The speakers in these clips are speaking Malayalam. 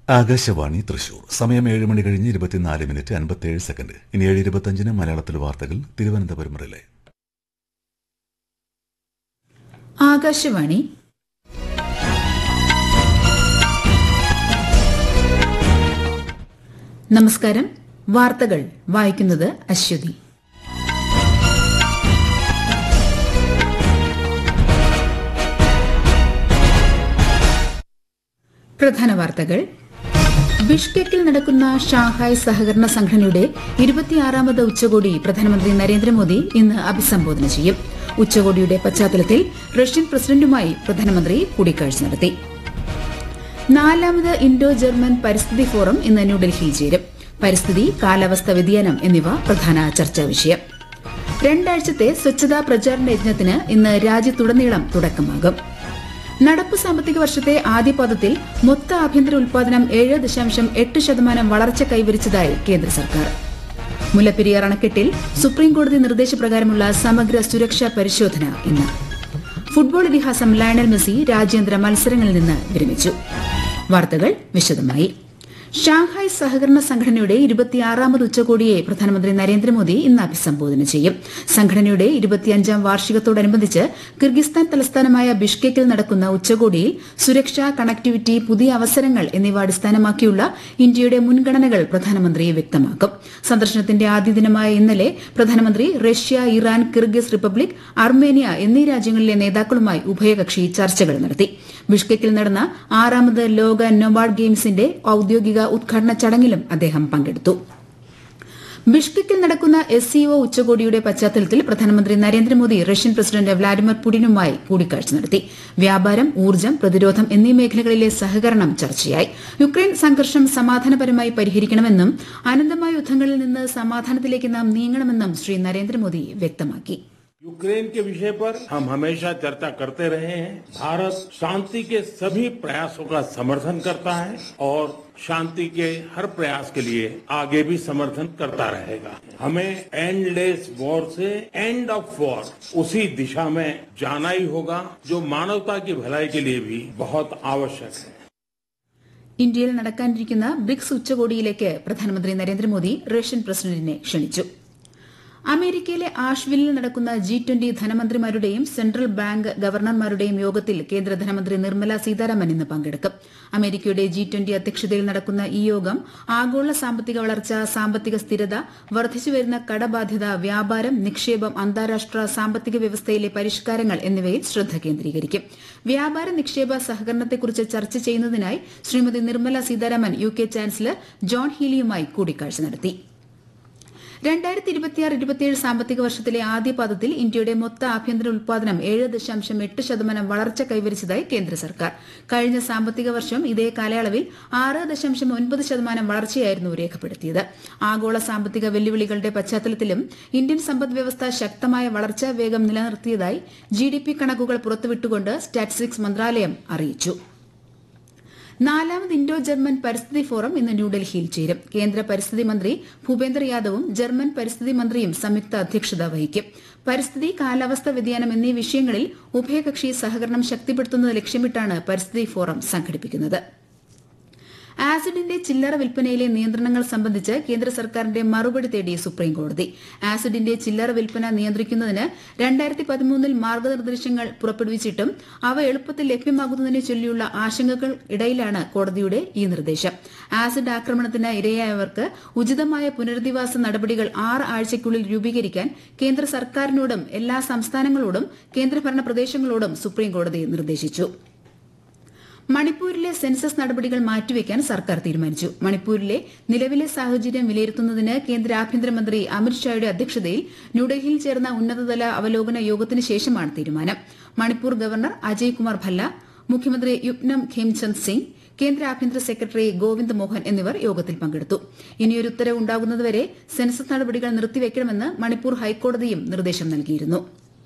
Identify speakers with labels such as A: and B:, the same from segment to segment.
A: ആകാശവാണി തൃശൂർ സമയം ഏഴ് മണി കഴിഞ്ഞ് ഇരുപത്തിനാല് മിനിറ്റ് അൻപത്തിയേഴ് സെക്കൻഡ് ഇനി ഏഴ് ഇരുപത്തഞ്ചിന് മലയാളത്തിൽ വാർത്തകൾ തിരുവനന്തപുരം റിലേ
B: ആകാശവാണി നമസ്കാരം വാർത്തകൾ വായിക്കുന്നത് അശ്വതി പ്രധാന വാർത്തകൾ ബിഷ്കെക്കിൽ നടക്കുന്ന ഷാങ്ഹായ് സഹകരണ സംഘടനയുടെ ഇരുപത്തിയാറാമത് ഉച്ചകോടി പ്രധാനമന്ത്രി നരേന്ദ്രമോദി ഇന്ന് അഭിസംബോധന ചെയ്യും ഉച്ചകോടിയുടെ പശ്ചാത്തലത്തിൽ റഷ്യൻ പ്രസിഡന്റുമായി പ്രധാനമന്ത്രി കൂടിക്കാഴ്ച നടത്തി നാലാമത് ഇൻഡോ ജർമ്മൻ പരിസ്ഥിതി ഫോറം ഇന്ന് ന്യൂഡൽഹിയിൽ ചേരും പരിസ്ഥിതി കാലാവസ്ഥാ വ്യതിയാനം എന്നിവ പ്രധാന ചർച്ചാ വിഷയം രണ്ടാഴ്ചത്തെ സ്വച്ഛതാ പ്രചാരണ യജ്ഞത്തിന് ഇന്ന് രാജ്യത്തുടനീളം തുടക്കമാകും നടപ്പ് സാമ്പത്തിക വർഷത്തെ ആദ്യപാദത്തിൽ മൊത്ത ആഭ്യന്തര ഉൽപാദനം ഏഴ് ദശാംശം എട്ട് ശതമാനം വളർച്ച കൈവരിച്ചതായി കേന്ദ്ര സർക്കാർ മുല്ലപ്പെരിയാർ അണക്കെട്ടിൽ സുപ്രീംകോടതി നിർദ്ദേശപ്രകാരമുള്ള സമഗ്ര സുരക്ഷാ പരിശോധന ഇന്ന് ഫുട്ബോൾ ഇതിഹാസം ലയണൽ മെസ്സി രാജ്യാന്തര മത്സരങ്ങളിൽ നിന്ന് വിരമിച്ചു വാർത്തകൾ വിശദമായി ഷാങ്ഹായ് സഹകരണ സംഘടനയുടെ ഇരുപത്തിയാറാമത് ഉച്ചകോടിയെ പ്രധാനമന്ത്രി നരേന്ദ്രമോദി ഇന്ന് അഭിസംബോധന ചെയ്യും സംഘടനയുടെ ഇരുപത്തിയഞ്ചാം വാർഷികത്തോടനുബന്ധിച്ച് കിർഗിസ്ഥാൻ തലസ്ഥാനമായ ബിഷ്കെക്കിൽ നടക്കുന്ന ഉച്ചകോടിയിൽ സുരക്ഷ കണക്ടിവിറ്റി പുതിയ അവസരങ്ങൾ എന്നിവ അടിസ്ഥാനമാക്കിയുള്ള ഇന്ത്യയുടെ മുൻഗണനകൾ പ്രധാനമന്ത്രി വ്യക്തമാക്കും സന്ദർശനത്തിന്റെ ആദ്യ ദിനമായ ഇന്നലെ പ്രധാനമന്ത്രി Russia Iran Kyrgyz Republic Armenia എന്നീ രാജ്യങ്ങളിലെ നേതാക്കളുമായി ഉഭയകക്ഷി ചർച്ചകൾ നടത്തി ബിഷ്കെക്കിൽ നടന്ന ആറാമത് ലോക നൊബാർഡ് ഗെയിംസിന്റെ ഔദ്യോഗിക ഉദ്ഘാടന ചടങ്ങിലും അദ്ദേഹം പങ്കെടുത്തു ബിഷ്കെക്കിൽ നടക്കുന്ന എസ് സിഒ ഉച്ചകോടിയുടെ പശ്ചാത്തലത്തിൽ പ്രധാനമന്ത്രി നരേന്ദ്രമോദി റഷ്യൻ പ്രസിഡന്റ് വ്ളാഡിമിർ പുടിനുമായി കൂടിക്കാഴ്ച നടത്തി വ്യാപാരം ഊർജ്ജം പ്രതിരോധം എന്നീ മേഖലകളിലെ സഹകരണം ചർച്ചയായി യുക്രൈൻ സംഘർഷം സമാധാനപരമായി പരിഹരിക്കണമെന്നും അനന്തമായ യുദ്ധങ്ങളിൽ നിന്ന് സമാധാനത്തിലേക്ക് നാം നീങ്ങണമെന്നും ശ്രീ നരേന്ദ്രമോദി വ്യക്തമാക്കി
C: यूक्रेन के विषय पर हम हमेशा चर्चा करते रहे हैं भारत शांति के सभी प्रयासों का समर्थन करता है और शांति के हर प्रयास के लिए आगे भी समर्थन करता रहेगा हमें एंडलेस वॉर से एंड ऑफ वॉर उसी दिशा में जाना ही होगा जो मानवता की भलाई के लिए भी बहुत आवश्यक है
B: ഇന്ത്യയിൽ നടക്കാനിരിക്കുന്ന ബ്രിക്സ് ഉച്ചകോടിയിലേക്ക് പ്രധാനമന്ത്രി നരേന്ദ്രമോദി റഷ്യൻ പ്രസിഡന്റിനെ ക്ഷണിച്ചു അമേരിക്കയിലെ ആഷ്വില്ലിൽ നടക്കുന്ന ജി ട്വന്റി ധനമന്ത്രിമാരുടെയും സെൻട്രൽ ബാങ്ക് ഗവർണർമാരുടെയും യോഗത്തിൽ കേന്ദ്ര ധനമന്ത്രി നിർമ്മല സീതാരാമൻ ഇന്ന് പങ്കെടുക്കും അമേരിക്കയുടെ ജി ട്വന്റി അധ്യക്ഷതയിൽ നടക്കുന്ന ഈ യോഗം ആഗോള സാമ്പത്തിക വളർച്ച സാമ്പത്തിക സ്ഥിരത വർദ്ധിച്ചുവരുന്ന കടബാധ്യത വ്യാപാരം നിക്ഷേപം അന്താരാഷ്ട്ര സാമ്പത്തിക വ്യവസ്ഥയിലെ പരിഷ്കാരങ്ങൾ എന്നിവയിൽ ശ്രദ്ധ കേന്ദ്രീകരിക്കും വ്യാപാര നിക്ഷേപ സഹകരണത്തെക്കുറിച്ച് ചർച്ച ചെയ്യുന്നതിനായി Shrimati Nirmala Sitharaman U K chancellor John ഹീലിയുമായി കൂടിക്കാഴ്ച നടത്തി രണ്ടായിരത്തി ഇരുപത്തിയാറ് ഇരുപത്തിയേഴ് സാമ്പത്തിക വർഷത്തിലെ ആദ്യ പാദത്തിൽ ഇന്ത്യയുടെ മൊത്ത ആഭ്യന്തര ഉൽപാദനം ഏഴ് ദശാംശം എട്ട് ശതമാനം വളർച്ച കൈവരിച്ചതായി കേന്ദ്ര സർക്കാർ കഴിഞ്ഞ സാമ്പത്തിക വർഷം ഇതേ കാലയളവിൽ ആറ് ദശാംശം ഒൻപത് ശതമാനം വളർച്ചയായിരുന്നു രേഖപ്പെടുത്തിയത് ആഗോള സാമ്പത്തിക വെല്ലുവിളികളുടെ പശ്ചാത്തലത്തിലും ഇന്ത്യൻ സമ്പദ് വ്യവസ്ഥ ശക്തമായ വളർച്ചാ വേഗം നിലനിർത്തിയതായി ജിഡിപി കണക്കുകൾ പുറത്തുവിട്ടുകൊണ്ട് സ്റ്റാറ്റിസ്റ്റിക്സ് മന്ത്രാലയം അറിയിച്ചു നാലാമത് ഇൻഡോ ജർമ്മൻ പരിസ്ഥിതി ഫോറം ഇന്ന് ന്യൂഡൽഹിയിൽ ചേരും കേന്ദ്ര പരിസ്ഥിതി മന്ത്രി ഭൂപേന്ദ്ര യാദവും ജർമ്മൻ പരിസ്ഥിതി മന്ത്രിയും സംയുക്ത അധ്യക്ഷത വഹിക്കും പരിസ്ഥിതി കാലാവസ്ഥാ വ്യതിയാനം എന്നീ വിഷയങ്ങളിൽ ഉഭയകക്ഷി സഹകരണം ശക്തിപ്പെടുത്തുന്നത് ലക്ഷ്യമിട്ടാണ് പരിസ്ഥിതി ഫോറം സംഘടിപ്പിക്കുന്നത് ആസിഡിന്റെ ചില്ലറ വിൽപ്പനയിലെ നിയന്ത്രണങ്ങൾ സംബന്ധിച്ച് കേന്ദ്ര സർക്കാരിന്റെ മറുപടി തേടി സുപ്രീംകോടതി ആസിഡിന്റെ ചില്ലറ വിൽപ്പന നിയന്ത്രിക്കുന്നതിന് രണ്ടായിരത്തി പതിമൂന്നിൽ മാർഗനിർദ്ദേശങ്ങൾ പുറപ്പെടുവിച്ചിട്ടും അവ എളുപ്പത്തിൽ ലഭ്യമാകുന്നതിനെ ചൊല്ലിയുള്ള ആശങ്കകൾ ഇടയിലാണ് കോടതിയുടെ ഈ നിർദ്ദേശം ആസിഡ് ആക്രമണത്തിന് ഇരയായവർക്ക് ഉചിതമായ പുനരധിവാസ നടപടികൾ ആറ് ആഴ്ചയ്ക്കുള്ളിൽ രൂപീകരിക്കാൻ കേന്ദ്ര സർക്കാരിനോടും എല്ലാ സംസ്ഥാനങ്ങളോടും കേന്ദ്രഭരണ പ്രദേശങ്ങളോടും സുപ്രീംകോടതി നിർദ്ദേശിച്ചു മണിപ്പൂരിലെ സെൻസസ് നടപടികൾ മാറ്റിവെക്കാൻ സർക്കാർ തീരുമാനിച്ചു മണിപ്പൂരിലെ നിലവിലെ സാഹചര്യം വിലയിരുത്തുന്നതിന് കേന്ദ്ര ആഭ്യന്തരമന്ത്രി അമിത്ഷായുടെ അധ്യക്ഷതയിൽ ന്യൂഡൽഹിയിൽ ചേർന്ന ഉന്നതതല അവലോകന യോഗത്തിന് ശേഷമാണ് തീരുമാനം മണിപ്പൂർ ഗവർണർ അജയ് കുമാർ ഭല്ല മുഖ്യമന്ത്രി യുപ്നം ഖേംചന്ദ് സിംഗ് കേന്ദ്ര ആഭ്യന്തര സെക്രട്ടറി ഗോവിന്ദ് മോഹൻ എന്നിവർ യോഗത്തിൽ പങ്കെടുത്തു ഇനിയൊരു ഉത്തരവ് ഉണ്ടാകുന്നതുവരെ സെൻസസ് നടപടികൾ നിർത്തിവെക്കണമെന്ന് മണിപ്പൂർ ഹൈക്കോടതിയും നിർദ്ദേശം നൽകിയിരുന്നു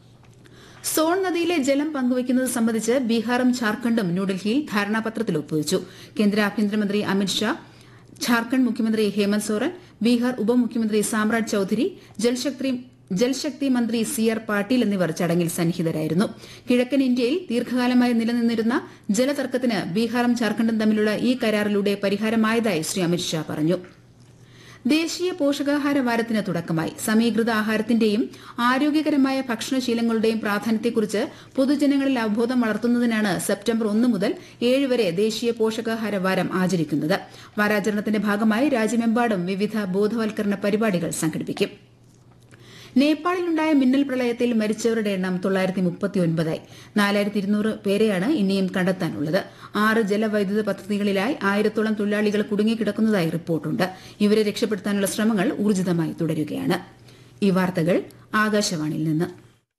B: സോൺ നദിയിലെ ജലം പങ്കുവയ്ക്കുന്നത് സംബന്ധിച്ച് ബീഹാറും ഝാർഖണ്ഡും ന്യൂഡൽഹിയിൽ ധാരണാപത്രത്തിൽ ഒപ്പുവച്ചു കേന്ദ്ര ആഭ്യന്തരമന്ത്രി അമിത്ഷാ ഝാർഖണ്ഡ് മുഖ്യമന്ത്രി ഹേമന്ത് സോറൻ ബീഹാർ ഉപമുഖ്യമന്ത്രി സാമ്രാജ് ചൌധരി ജൽശക്തി ജൽശക്തി മന്ത്രി സി ആർ പാട്ടീൽ എന്നിവർ ചടങ്ങിൽ സന്നിഹിതരായിരുന്നു കിഴക്കൻ ഇന്ത്യയിൽ ദീർഘകാലമായി നിലനിന്നിരുന്ന ജലതർക്കത്തിന് ബീഹാറും ജാർഖണ്ഡും തമ്മിലുള്ള ഈ കരാറിലൂടെ പരിഹാരമായതായി ശ്രീ അമിത്ഷാ പറഞ്ഞു ദേശീയ പോഷകാഹാര വാരത്തിന് തുടക്കമായി സമീകൃത ആഹാരത്തിന്റെയും ആരോഗ്യകരമായ ഭക്ഷണശീലങ്ങളുടെയും പ്രാധാന്യത്തെക്കുറിച്ച് പൊതുജനങ്ങളിൽ അവബോധം വളർത്തുന്നതിനാണ് സെപ്റ്റംബർ ഒന്ന് മുതൽ ഏഴ് വരെ ദേശീയ പോഷകാഹാര വാരം ആചരിക്കുന്നത് വാരാചരണത്തിന്റെ ഭാഗമായി രാജ്യമെമ്പാടും വിവിധ ബോധവൽക്കരണ പരിപാടികൾ സംഘടിപ്പിക്കും നേപ്പാളിലുണ്ടായ മിന്നൽ പ്രളയത്തിൽ മരിച്ചവരുടെ എണ്ണം തൊള്ളായിരത്തി മുപ്പത്തിയൊൻപതായി നാലായിരത്തി ഇരുന്നൂറ് പേരെയാണ് ഇനിയും കണ്ടെത്താനുള്ളത് ആറ് ജലവൈദ്യുത പദ്ധതികളിലായി ആയിരത്തോളം തൊഴിലാളികൾ കുടുങ്ങിക്കിടക്കുന്നതായി റിപ്പോർട്ടുണ്ട് ഇവരെ രക്ഷപ്പെടുത്താനുള്ള ശ്രമങ്ങൾ ഊർജിതമായി തുടരുകയാണ് ഈ വാർത്തകൾ ആകാശവാണിയിൽ നിന്ന്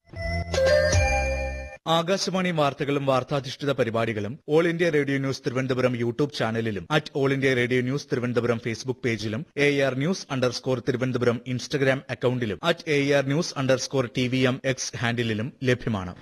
D: ആകാശവാണി വാർത്തകളും വാർത്താധിഷ്ഠിത പരിപാടികളും all India radio news Thiruvananthapuram YouTube ചാനലിലും at all India radio news Thiruvananthapuram Facebook പേജിലും A R news underscore Thiruvananthapuram Instagram അക്കൌണ്ടിലും at A R news underscore T V M X ഹാൻഡിലും ലഭ്യമാണ്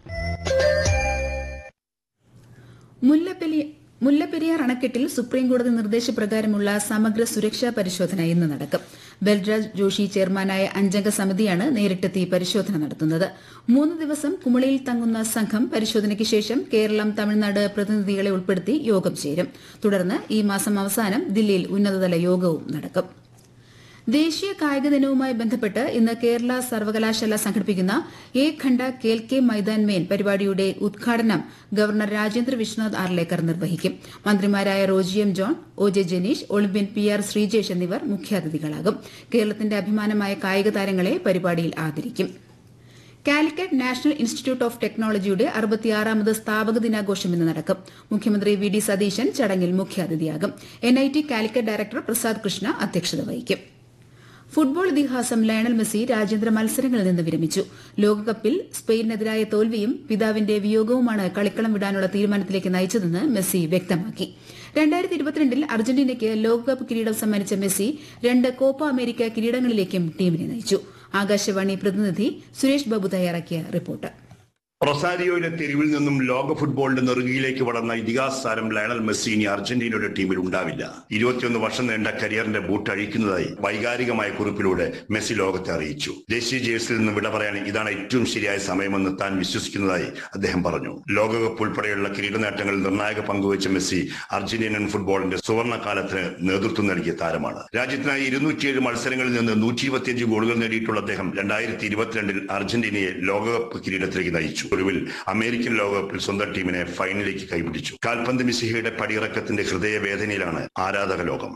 B: മുല്ലപ്പെലി മുല്ലപ്പെരിയാർ അണക്കെട്ടിൽ സുപ്രീംകോടതി നിർദ്ദേശപ്രകാരമുള്ള സമഗ്ര സുരക്ഷാ പരിശോധന ഇന്ന് നടക്കും ബൽരാജ് ജോഷി ചെയർമാനായ അഞ്ചംഗ സമിതിയാണ് നേരിട്ടെത്തി പരിശോധന നടത്തുന്നത് മൂന്ന് ദിവസം കുമളിയിൽ തങ്ങുന്ന സംഘം പരിശോധനയ്ക്ക് ശേഷം കേരളം തമിഴ്നാട് പ്രതിനിധികളെ ഉൾപ്പെടുത്തി യോഗം ചേരും തുടർന്ന് ഈ മാസം അവസാനം ദില്ലിയിൽ ഉന്നതതല യോഗവും നടക്കും ദേശീയ കായിക ദിനവുമായി ബന്ധപ്പെട്ട് ഇന്ന് കേരള സർവകലാശാല സംഘടിപ്പിക്കുന്ന ഏക് ഖണ്ഡ കേൽ കെ മൈതാൻ മേൻ പരിപാടിയുടെ ഉദ്ഘാടനം ഗവർണർ രാജേന്ദ്ര വിശ്വനാഥ് ആർലേക്കർ നിർവഹിക്കും മന്ത്രിമാരായ Roji M John O J Janeesh olympian P R Sreejesh എന്നിവർ മുഖ്യാതിഥികളാകും കേരളത്തിന്റെ അഭിമാനമായ കായിക താരങ്ങളെ പരിപാടിയിൽ ആദരിക്കും കാലിക്കറ്റ് നാഷണൽ ഇൻസ്റ്റിറ്റ്യൂട്ട് ഓഫ് ടെക്നോളജിയുടെ അറുപത്തിയാറാമത് സ്ഥാപക ദിനാഘോഷം ഇന്ന് നടക്കും മുഖ്യമന്ത്രി വി ഡി സതീശൻ ചടങ്ങിൽ മുഖ്യാതിഥിയാകും എൻഐടി കാലിക്കറ്റ് ഡയറക്ടർ പ്രസാദ് കൃഷ്ണ അധ്യക്ഷത വഹിക്കും ഫുട്ബോൾ ഇതിഹാസം ലയണൽ മെസ്സി രാജ്യാന്തര മത്സരങ്ങളിൽ നിന്ന് വിരമിച്ചു ലോകകപ്പിൽ സ്പെയിനെതിരായ തോൽവിയും പിതാവിന്റെ വിയോഗവുമാണ് കളിക്കളം വിടാനുള്ള തീരുമാനത്തിലേക്ക് നയിച്ചതെന്ന് മെസ്സി വ്യക്തമാക്കി രണ്ടായിരത്തി ഇരുപത്തിരണ്ടിൽ അർജന്റീനയ്ക്ക് ലോകകപ്പ് കിരീടം സമ്മാനിച്ച മെസ്സി രണ്ട് കോപ്പ അമേരിക്ക കിരീടങ്ങളിലേക്കും ടീമിനെ നയിച്ചു ആകാശവാണി പ്രതിനിധി സുരേഷ് ബാബു തയ്യാറാക്കിയ റിപ്പോർട്ട്
E: റൊസാരിയോയിലെ തെരുവിൽ നിന്നും ലോക ഫുട്ബോളിന്റെ നെറുകയിലേക്ക് വളർന്ന ഇതിഹാസ താരം ലയണൽ മെസ്സി ഇനി അർജന്റീനയുടെ ടീമിൽ ഉണ്ടാവില്ല ഇരുപത്തിയൊന്ന് വർഷം നീണ്ട കരിയറിന്റെ ബൂട്ട് അഴിക്കുന്നതായി വൈകാരികമായ കുറിപ്പിലൂടെ മെസ്സി ലോകത്തെ അറിയിച്ചു ദേശീയ ജേഴ്സിയിൽ നിന്ന് വിട പറയാൻ ഇതാണ് ഏറ്റവും ശരിയായ സമയമെന്ന് താൻ വിശ്വസിക്കുന്നതായി അദ്ദേഹം പറഞ്ഞു ലോകകപ്പ് ഉൾപ്പെടെയുള്ള കിരീട നേട്ടങ്ങളിൽ നിർണായക പങ്കുവച്ച മെസ്സി അർജന്റീനൻ ഫുട്ബോളിന്റെ സുവർണ്ണ കാലത്തിന് നേതൃത്വം നൽകിയ താരമാണ് രാജ്യത്തിനായി ഇരുന്നൂറ്റിയേഴ് മത്സരങ്ങളിൽ നിന്ന് നൂറ്റി ഇരുപത്തിയഞ്ച് ഗോളുകൾ നേടിയിട്ടുള്ള അദ്ദേഹം രണ്ടായിരത്തി ഇരുപത്തിരണ്ടിൽ അർജന്റീനയെ ലോകകപ്പ് കിരീടത്തിലേക്ക് നയിച്ചു ഒടുവിൽ അമേരിക്കൻ ലോകകപ്പിൽ സ്വന്തം ടീമിനെ ഫൈനലിലേക്ക് കൈപിടിച്ചു കാൽപന്ത് മിസിഹയുടെ പടിയിറക്കത്തിന്റെ ഹൃദയവേദനയിലാണ് ആരാധക ലോകം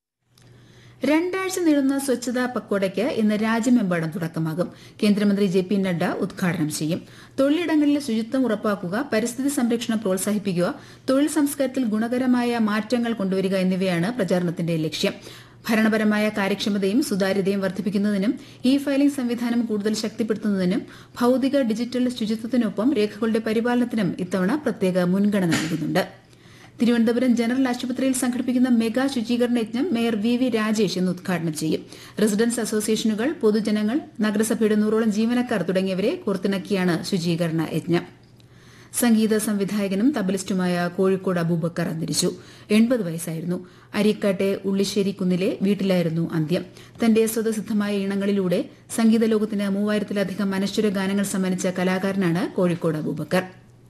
B: രണ്ടാഴ്ച നീളുന്ന സ്വച്ഛതാ പക്കോടയ്ക്ക് ഇന്ന് രാജ്യമെമ്പാടും തുടക്കമാകും കേന്ദ്രമന്ത്രി ജെ പി നഡ്ഡ ഉദ്ഘാടനം ചെയ്യും തൊഴിലിടങ്ങളിലെ ശുചിത്വം ഉറപ്പാക്കുക പരിസ്ഥിതി സംരക്ഷണം പ്രോത്സാഹിപ്പിക്കുക തൊഴിൽ സംസ്കാരത്തിൽ ഗുണകരമായ മാറ്റങ്ങൾ കൊണ്ടുവരിക എന്നിവയാണ് പ്രചാരണത്തിന്റെ ലക്ഷ്യം ഭരണപരമായ കാര്യക്ഷമതയും സുതാര്യതയും വർദ്ധിപ്പിക്കുന്നതിനും ഇ ഫയലിംഗ് സംവിധാനം കൂടുതൽ ശക്തിപ്പെടുത്തുന്നതിനും ഭൌതിക ഡിജിറ്റൽ ശുചിത്വത്തിനൊപ്പം രേഖകളുടെ പരിപാലനത്തിനും ഇത്തവണ പ്രത്യേക മുൻഗണന നൽകുന്നുണ്ട് തിരുവനന്തപുരം ജനറൽ ആശുപത്രിയിൽ സംഘടിപ്പിക്കുന്ന മെഗാ ശുചീകരണ യജ്ഞം മേയർ വി വി രാജേഷ് ഇന്ന് ഉദ്ഘാടനം ചെയ്യും റെസിഡൻസ് അസോസിയേഷനുകൾ പൊതുജനങ്ങൾ നഗരസഭയുടെ നൂറോളം ജീവനക്കാർ തുടങ്ങിയവരെ കോർത്തിണക്കിയാണ് ശുചീകരണ യജ്ഞം സംഗീത സംവിധായകനും തബലിസ്റ്റുമായ കോഴിക്കോട് അബൂബക്കർ അന്തരിച്ചു എൺപത് വയസ്സായിരുന്നു അരിക്കാട്ടെ ഉള്ളിശ്ശേരി കുന്നിലെ വീട്ടിലായിരുന്നു അന്ത്യം തന്റെ സ്വതസിദ്ധമായ ഇണങ്ങളിലൂടെ സംഗീത ലോകത്തിന് മൂവായിരത്തിലധികം അനശ്വര ഗാനങ്ങൾ സമ്മാനിച്ച കലാകാരനാണ് കോഴിക്കോട് അബൂബക്കർ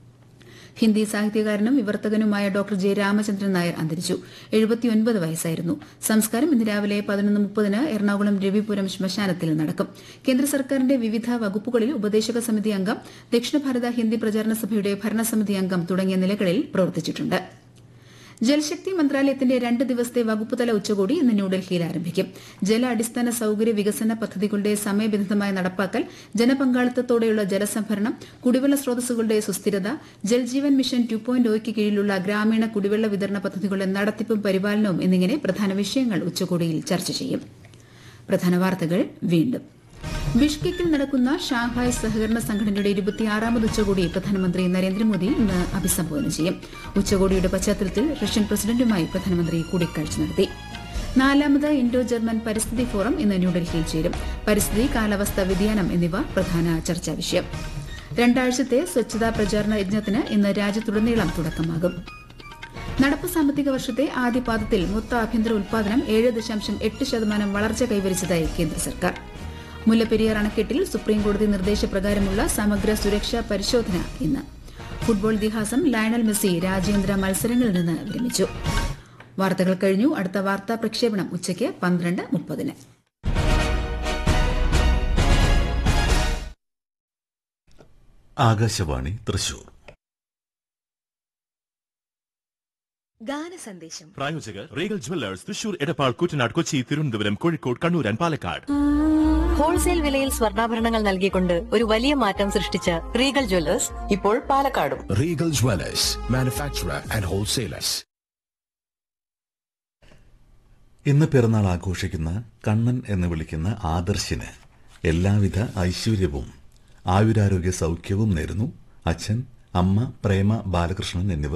B: ഹിന്ദി സാഹിത്യകാരനും വിവർത്തകനുമായ ഡോക്ടർ ജെ രാമചന്ദ്രൻ നായർ അന്തരിച്ചു എഴുപത്തിയൊൻപത് വയസ്സായിരുന്നു സംസ്കാരം ഇന്ന് രാവിലെ പതിനൊന്ന് മുപ്പതിന് എറണാകുളം രവിപുരം ശ്മശാനത്തിൽ നടക്കും കേന്ദ്ര സർക്കാരിന്റെ വിവിധ വകുപ്പുകളിൽ ഉപദേശക സമിതി അംഗം ദക്ഷിണ ഭാരത ഹിന്ദി പ്രചാരണ സഭയുടെ ഭരണസമിതി അംഗം തുടങ്ങിയ നിലകളിൽ പ്രവർത്തിച്ചിട്ടുണ്ട് ജൽശക്തി മന്ത്രാലയത്തിന്റെ രണ്ട് ദിവസത്തെ വകുപ്പുതല ഉച്ചകോടി ഇന്ന് ന്യൂഡൽഹിയിൽ ആരംഭിക്കും ജല അടിസ്ഥാന സൌകര്യ വികസന പദ്ധതികളുടെ സമയബന്ധിതമായ നടപ്പാക്കൽ ജനപങ്കാളിത്തത്തോടെയുള്ള ജലസംഭരണം കുടിവെള്ള സ്രോതസ്സുകളുടെ സുസ്ഥിരത ജൽജീവൻ മിഷൻ ടു പോയിന്റ് ഒയ്ക്ക് കീഴിലുള്ള ഗ്രാമീണ കുടിവെള്ള വിതരണ പദ്ധതികളുടെ നടത്തിപ്പും പരിപാലനവും എന്നിങ്ങനെ പ്രധാന വിഷയങ്ങൾ ഉച്ചകോടിയിൽ ചർച്ച ചെയ്യും പ്രധാന വാർത്തകൾ വീണ്ടും ബിഷ്കെക്കിൽ നടക്കുന്ന ഷാങ്ഹായ് സഹകരണ സംഘടനയുടെ ഇരുപത്തിയാറാമത് ഉച്ചകോടി പ്രധാനമന്ത്രി നരേന്ദ്രമോദി ഇന്ന് അഭിസംബോധന ചെയ്യും ഉച്ചകോടിയുടെ പശ്ചാത്തലത്തിൽ റഷ്യൻ പ്രസിഡന്റുമായി പ്രധാനമന്ത്രി കൂടിക്കാഴ്ച നടത്തി നാലാമത് ഇൻഡോ ജർമ്മൻ പരിസ്ഥിതി ഫോറം ഇന്ന് ന്യൂഡൽഹിയിൽ ചേരും പരിസ്ഥിതി കാലാവസ്ഥാ വ്യതിയാനം എന്നിവ പ്രധാന ചർച്ചാ വിഷയം രണ്ടാഴ്ചത്തെ സ്വച്ഛതാ പ്രചാരണ യജ്ഞത്തിന് ഇന്ന് രാജ്യത്തുടനീളം തുടക്കമാകും നടപ്പ് സാമ്പത്തിക വർഷത്തെ ആദ്യപാദത്തിൽ മൊത്ത ആഭ്യന്തര ഉൽപാദനം ഏഴ് ദശാംശം എട്ട് ശതമാനം വളർച്ച കൈവരിച്ചതായി കേന്ദ്ര സർക്കാർ മുല്ലപ്പെരിയാർ അണക്കെട്ടിൽ സുപ്രീംകോടതി നിർദ്ദേശപ്രകാരമുള്ള സമഗ്ര സുരക്ഷാ പരിശോധന ഇന്ന് ഫുട്ബോൾ ഇതിഹാസം ലയണൽ മെസ്സി രാജ്യാന്തര മത്സരങ്ങളിൽ നിന്ന് വിരമിച്ചു വാർത്തകൾ കഴിഞ്ഞു അടുത്ത വാർത്താ പ്രക്ഷേപണം ഉച്ചയ്ക്ക് പന്ത്രണ്ട് മുപ്പതിന്
A: ആകാശവാണി തൃശൂർ
F: ഗാനസന്ദേശം
G: പ്രായോജകർ Regal jewellers Thrissur Edappal Kuttanad Kochi Thiruvananthapuram Kozhikode Kannur and Palakkad
F: wholesale വിലയിൽ സ്വർണ്ണാഭരണങ്ങൾ നൽകിക്കൊണ്ട് ഒരു വലിയ മാറ്റം സൃഷ്ടിച്ച റീഗൽ ജ്വല്ലേഴ്സ് ഇപ്പോൾ പാലക്കാടും
H: Regal Dwellers, manufacturer and wholesalers.
A: ഇന്ന് പിറന്നാൾ ആഘോഷിക്കുന്ന കണ്ണൻ എന്ന് വിളിക്കുന്ന ആദർശിന് എല്ലാവിധ ഐശ്വര്യവും ആയുരാരോഗ്യ സൗഖ്യവും നേരുന്നു അച്ഛൻ അമ്മ പ്രേമ ബാലകൃഷ്ണൻ എന്നിവർ